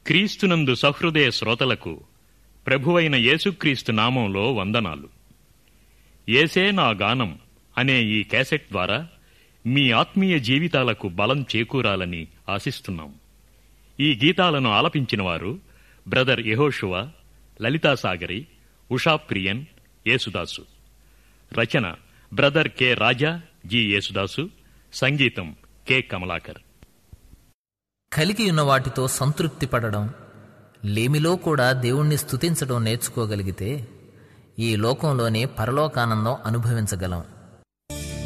క్రీస్తునందు సహృదయ శ్రోతలకు ప్రభువైన యేసుక్రీస్తు నామంలో వందనాలు ఏసే నా గానం అనే ఈ క్యాసెట్ ద్వారా మీ ఆత్మీయ జీవితాలకు బలం చేకూరాలని ఆశిస్తున్నాం ఈ గీతాలను ఆలపించిన వారు బ్రదర్ యెహోషువ లలితాసాగరి ఉషా ప్రియన్ యేసుదాసు రచన brother K Raja G Yesudas సంగీతం కె కమలాకర్ కలిగి ఉన్న వాటితో సంతృప్తి పడడం లేమిలో కూడా దేవుణ్ణి స్తుతించడం నేర్చుకోగలిగితే ఈ లోకంలోనే పరలోకానందం అనుభవించగలం